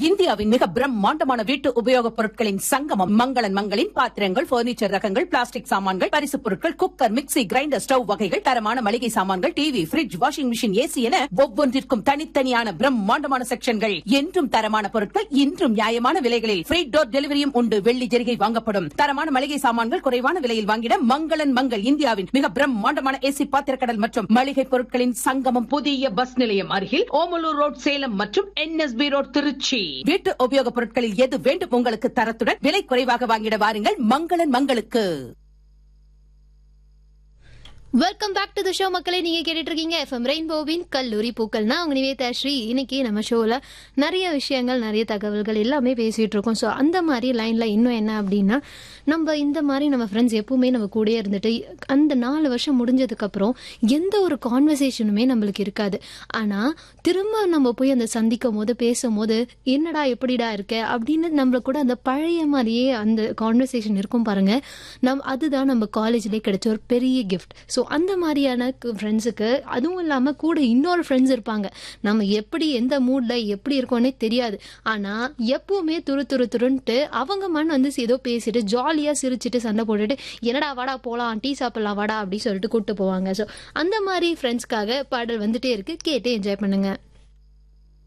இந்தியாவின் மிக பிரம்மாண்டமான வீட்டு உபயோகப் பொருட்களின் சங்கமம் மங்களன் மங்களின் பாத்திரங்கள் பர்னிச்சர் ரகங்கள் பிளாஸ்டிக் சாமான்கள் பரிசுப் பொருட்கள் குக்கர் மிக்ஸி கிரைண்டர் ஸ்டவ் வகைகள் தரமான மளிகை சாமான்கள் TV fridge washing machine AC என ஒவ்வொன்றிற்கும் தனித்தனியான பிரம்மாண்டமான செக்ஷன்கள் என்றும் தரமான பொருட்கள் இன்றும் நியாயமான விலைகளில் ஃப்ரீ டோர் டெலிவரியும் உண்டு வெள்ளி ஜெரிகை வாங்கப்படும் தரமான மளிகை சாமான்கள் குறைவான விலையில் வாங்கிட மங்களன் மங்கள் இந்தியாவின் மிக பிரம்மாண்டமான ஏசி பாத்திரக்கடல் மற்றும் மளிகை பொருட்களின் சங்கமம் புதிய பஸ் நிலையம் அருகில் ஓமலூர் ரோட் சேலம் மற்றும் என்எஸ்பி ரோட் திருச்சி வீட்டு உபயோகப் பொருட்களில் எது வேண்டும் உங்களுக்கு தரத்துடன் விலை குறைவாக வாங்கிட வாருங்கள் மங்களன் மங்களுக்கு welcome back to the show மக்களை நீங்க கேட்டுட்டு இருக்கீங்க எஃப்எம் ரெயின்போவின் கல்லூரி பூக்கள்னா அவங்க நிவேதா ஸ்ரீ இன்னைக்கு நம்ம ஷோவில் நிறைய விஷயங்கள் நிறைய தகவல்கள் எல்லாமே பேசிட்டு இருக்கோம் ஸோ அந்த மாதிரி லைன்ல இன்னும் என்ன அப்படின்னா நம்ம இந்த மாதிரி நம்ம ஃப்ரெண்ட்ஸ் எப்பவுமே நம்ம கூடயே இருந்துட்டு அந்த நாலு வருஷம் முடிஞ்சதுக்கு அப்புறம் எந்த ஒரு கான்வர்சேஷனுமே நம்மளுக்கு இருக்காது ஆனா திரும்ப நம்ம போய் அந்த சந்திக்கும் போது பேசும்போது என்னடா எப்படிடா இருக்க அப்படின்னு நம்மள கூட அந்த பழைய மாதிரியே அந்த கான்வர்சேஷன் இருக்கும் பாருங்க நம் அதுதான் நம்ம காலேஜ்லேயே கிடைச்ச ஒரு பெரிய கிஃப்ட் ஸோ அந்த மாதிரியான ஃப்ரெண்ட்ஸுக்கு அதுவும் இல்லாமல் கூட இன்னொரு ஃப்ரெண்ட்ஸ் இருப்பாங்க நம்ம எப்படி எந்த மூடில் எப்படி இருக்கோன்னே தெரியாது ஆனால் எப்பவுமே துரு துரு துருன்ட்டு அவங்க மண் வந்து ஏதோ பேசிட்டு ஜாலியாக சிரிச்சிட்டு சண்டை போட்டுட்டு என்னடா வாடா போகலாம் டீ சாப்பிடலாம் வாடா அப்படின்னு சொல்லிட்டு கூப்பிட்டு போவாங்க ஸோ அந்த மாதிரி ஃப்ரெண்ட்ஸ்க்காக பாடல் வந்துட்டே இருக்கு கேட்டு என்ஜாய் பண்ணுங்க